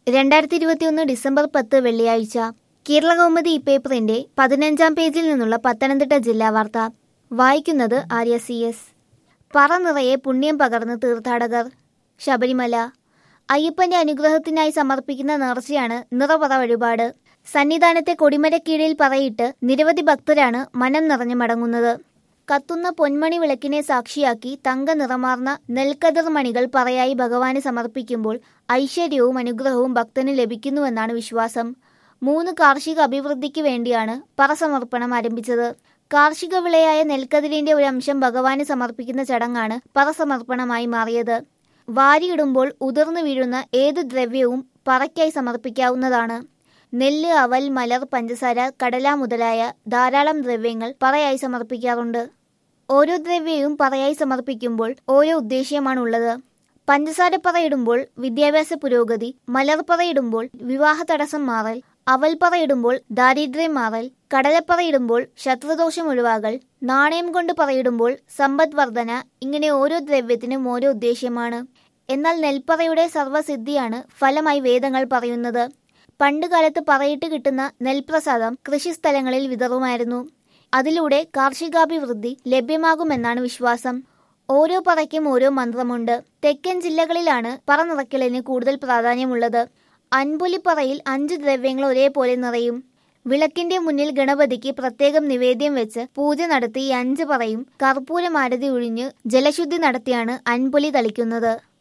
രണ്ടായിരത്തി ഇരുപത്തിയൊന്ന് ഡിസംബർ പത്ത് വെള്ളിയാഴ്ച കേരളകൗമുദി ഈ പേപ്പറിന്റെ പതിനഞ്ചാം പേജിൽ നിന്നുള്ള പത്തനംതിട്ട ജില്ലാ വാർത്ത വായിക്കുന്നത് ആര്യ സി എസ് പറ നിറയെ പുണ്യം പകർന്ന് തീർത്ഥാടകർ ശബരിമല അയ്യപ്പന്റെ അനുഗ്രഹത്തിനായി സമർപ്പിക്കുന്ന നേർച്ചയാണ് നിറപറ വഴിപാട് സന്നിധാനത്തെ കൊടിമരക്കീഴിൽ പറയിട്ട് നിരവധി ഭക്തരാണ് മനം നിറഞ്ഞു മടങ്ങുന്നത് കത്തുന്ന പൊന്മണി വിളക്കിനെ സാക്ഷിയാക്കി തങ്ക നിറമാർന്ന നെൽക്കതിർ മണികൾ പറയായി ഭഗവാന് സമർപ്പിക്കുമ്പോൾ ഐശ്വര്യവും അനുഗ്രഹവും ഭക്തന് ലഭിക്കുന്നുവെന്നാണ് വിശ്വാസം മൂന്ന് കാർഷിക അഭിവൃദ്ധിക്ക് വേണ്ടിയാണ് പറസമർപ്പണം ആരംഭിച്ചത് കാർഷിക വിളയായ നെൽക്കതിരിന്റെ ഒരു അംശം ഭഗവാന് സമർപ്പിക്കുന്ന ചടങ്ങാണ് പറസമർപ്പണമായി മാറിയത് വാരിയിടുമ്പോൾ ഉതിർന്നു വീഴുന്ന ഏത് ദ്രവ്യവും പറയ്ക്കായി സമർപ്പിക്കാവുന്നതാണ് നെല്ല് അവൽ മലർ പഞ്ചസാര കടല മുതലായ ധാരാളം ദ്രവ്യങ്ങൾ പറയായി സമർപ്പിക്കാറുണ്ട് ഓരോ ദ്രവ്യവും പറയായി സമർപ്പിക്കുമ്പോൾ ഓരോ ഉദ്ദേശ്യമാണുള്ളത് പഞ്ചസാര പറയിടുമ്പോൾ വിദ്യാഭ്യാസ പുരോഗതി മലർ പറയിടുമ്പോൾ വിവാഹ തടസ്സം മാറൽ അവൽ പറയിടുമ്പോൾ ദാരിദ്ര്യം മാറൽ കടലപ്പറയിടുമ്പോൾ ശത്രുദോഷം ഒഴിവാകൽ നാണയം കൊണ്ട് പറയിടുമ്പോൾ സമ്പദ് വർധന ഇങ്ങനെ ഓരോ ദ്രവ്യത്തിനും ഓരോ ഉദ്ദേശ്യമാണ് എന്നാൽ നെൽപ്പറയുടെ സർവ്വസിദ്ധിയാണ് ഫലമായി വേദങ്ങൾ പറയുന്നത് പണ്ടുകാലത്ത് പറയിട്ട് കിട്ടുന്ന നെൽപ്രസാദം കൃഷിസ്ഥലങ്ങളിൽ വിതറുമായിരുന്നു അതിലൂടെ കാർഷികാഭിവൃദ്ധി ലഭ്യമാകുമെന്നാണ് വിശ്വാസം ഓരോ പറയ്ക്കും ഓരോ മന്ത്രമുണ്ട് തെക്കൻ ജില്ലകളിലാണ് പറ നിറയ്ക്കലിന് കൂടുതൽ പ്രാധാന്യമുള്ളത് അൻപുലിപ്പറയിൽ അഞ്ച് ദ്രവ്യങ്ങൾ ഒരേപോലെ നിറയും വിളക്കിന്റെ മുന്നിൽ ഗണപതിക്ക് പ്രത്യേകം നിവേദ്യം വെച്ച് പൂജ നടത്തി ഈ അഞ്ച് പറയും കർപ്പൂരമാരതി ഒഴിഞ്ഞ് ജലശുദ്ധി നടത്തിയാണ് അൻപൊലി തളിക്കുന്നത്